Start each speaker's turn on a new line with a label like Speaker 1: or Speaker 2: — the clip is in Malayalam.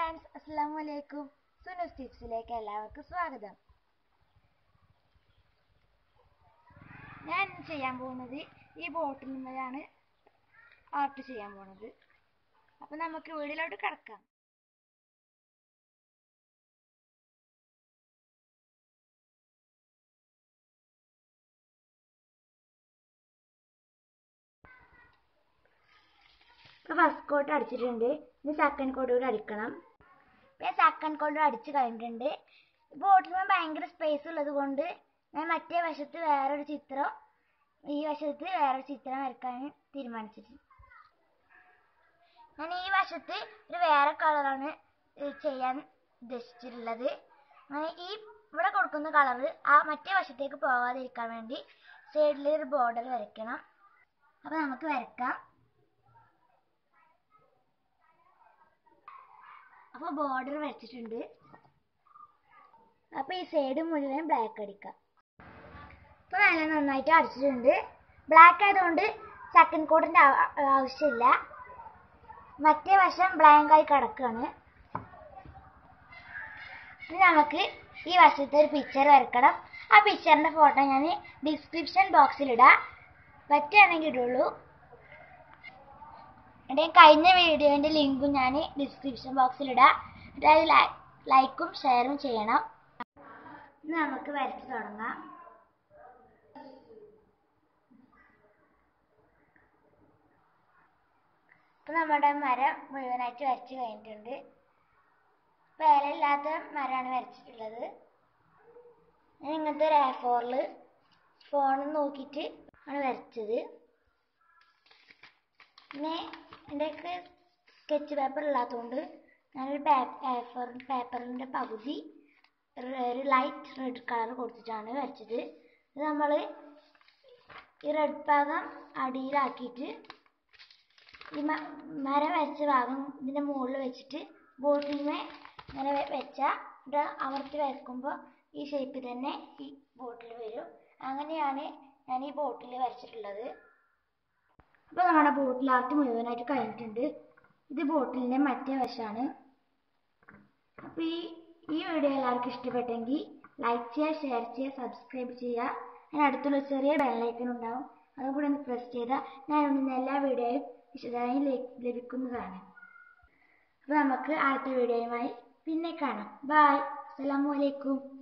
Speaker 1: ഫ്രണ്ട്സ് അസ്സലാമു അലൈക്കും സുനൂസ് ടിപ്സിലേക്ക് എല്ലാവർക്കും സ്വാഗതം ഞാൻ ഇന്ന് ചെയ്യാൻ പോകുന്നത് ഈ ബോട്ടിലുമാണ് ആർട്ട് ചെയ്യാൻ പോകുന്നത് അപ്പോൾ നമുക്ക് വീടിലോട്ട് കിടക്കാം ഇപ്പോൾ ഫസ്റ്റ് കോട്ട് അടിച്ചിട്ടുണ്ട് ഇനി സെക്കൻഡ് കോട്ട് കൂടി അടിക്കണം പിന്നെ സെക്കൻഡ് കോട്ട് അടിച്ച് കഴിഞ്ഞിട്ടുണ്ട് ബോട്ടിൽ ഭയങ്കര സ്പേസ് ഉള്ളത് കൊണ്ട് ഞാൻ മറ്റേ വശത്ത് വേറൊരു ചിത്രം ഈ വശത്ത് വേറൊരു ചിത്രം വരയ്ക്കാൻ തീരുമാനിച്ചിട്ടുണ്ട് ഞാൻ ഈ വശത്ത് ഒരു വേറെ കളറാണ് ചെയ്യാൻ ഉദ്ദേശിച്ചിട്ടുള്ളത് അങ്ങനെ ഈ ഇവിടെ കൊടുക്കുന്ന കളറ് ആ മറ്റേ വശത്തേക്ക് പോകാതിരിക്കാൻ വേണ്ടി സൈഡിൽ ഒരു ബോർഡർ വരയ്ക്കണം അപ്പോൾ നമുക്ക് വരയ്ക്കാം അപ്പോൾ ബോർഡർ വരച്ചിട്ടുണ്ട് അപ്പോൾ ഈ സൈഡ് മുഴുവൻ ബ്ലാക്ക് അടിക്കാം ഇപ്പോൾ നല്ല നന്നായിട്ട് അടിച്ചിട്ടുണ്ട് ബ്ലാക്ക് ആയതുകൊണ്ട് സെക്കൻഡ് കോട്ടിൻ്റെ ആവശ്യമില്ല മറ്റേ വശം ബ്ലാങ്ക് ആയി കിടക്കുകയാണ് ഇനി നമുക്ക് ഈ വശത്തെ ഒരു പിക്ചർ വരക്കണം ആ പിക്ചറിൻ്റെ ഫോട്ടോ ഞാൻ ഡിസ്ക്രിപ്ഷൻ ബോക്സിൽ ഇടാം പറ്റുകയാണെങ്കിൽ ഇടുള്ളൂ എൻ്റെ കഴിഞ്ഞ വീഡിയോൻ്റെ ലിങ്കും ഞാൻ ഡിസ്ക്രിപ്ഷൻ ബോക്സിൽ ഇടാം എന്നിട്ട് അത് ലൈക്കും ഷെയറും ചെയ്യണം ഇന്ന് നമുക്ക് വരച്ച് തുടങ്ങാം ഇപ്പം നമ്മുടെ മരം മുഴുവനായിട്ട് വരച്ച് കഴിഞ്ഞിട്ടുണ്ട് പേലയില്ലാത്ത മരമാണ് വരച്ചിട്ടുള്ളത് ഞാൻ ഇങ്ങനത്തെ ഒരു എ ഫോറിൽ ഫോണിൽ നോക്കിയിട്ട് ആണ് വരച്ചത് പിന്നെ എൻ്റെ സ്കെച്ച് പേപ്പർ ഇല്ലാത്തതുകൊണ്ട് ഞാനൊരു പേപ്പർ പേപ്പറിൻ്റെ പകുതി ഒരു ലൈറ്റ് റെഡ് കളർ കൊടുത്തിട്ടാണ് വരച്ചത് ഇത് നമ്മൾ ഈ റെഡ് ഭാഗം അടിയിലാക്കിയിട്ട് ഈ മരം വരച്ച ഭാഗം ഇതിൻ്റെ മുകളിൽ വെച്ചിട്ട് ബോട്ടിലിമേ ഇങ്ങനെ വെച്ചാൽ ഇത് അമർത്തി വരക്കുമ്പോൾ ഈ ഷേപ്പിൽ തന്നെ ഈ ബോട്ടിൽ വരും അങ്ങനെയാണ് ഞാൻ ഈ ബോട്ടിൽ വരച്ചിട്ടുള്ളത് അപ്പോൾ നമ്മുടെ ബോട്ടിൽ ആർട്ട് മുഴുവനായിട്ട് കഴിഞ്ഞിട്ടുണ്ട് ഇത് ബോട്ടിലിൻ്റെ മറ്റേ വശമാണ് അപ്പോൾ ഈ ഈ വീഡിയോ എല്ലാവർക്കും ഇഷ്ടപ്പെട്ടെങ്കിൽ ലൈക്ക് ചെയ്യുക ഷെയർ ചെയ്യുക സബ്സ്ക്രൈബ് ചെയ്യുക അതിന് അടുത്തുള്ള ചെറിയ ബെല്ലൈക്കൺ ഉണ്ടാവും അതും കൂടെ ഒന്ന് പ്രസ് ചെയ്താൽ ഞാൻ ഇടുന്ന എല്ലാ വീഡിയോയും വിശദമായി ലഭിക്കുന്നതാണ് അപ്പോൾ നമുക്ക് അടുത്ത വീഡിയോയുമായി പിന്നെ കാണാം ബായ് അസ്സലാമു അലൈക്കും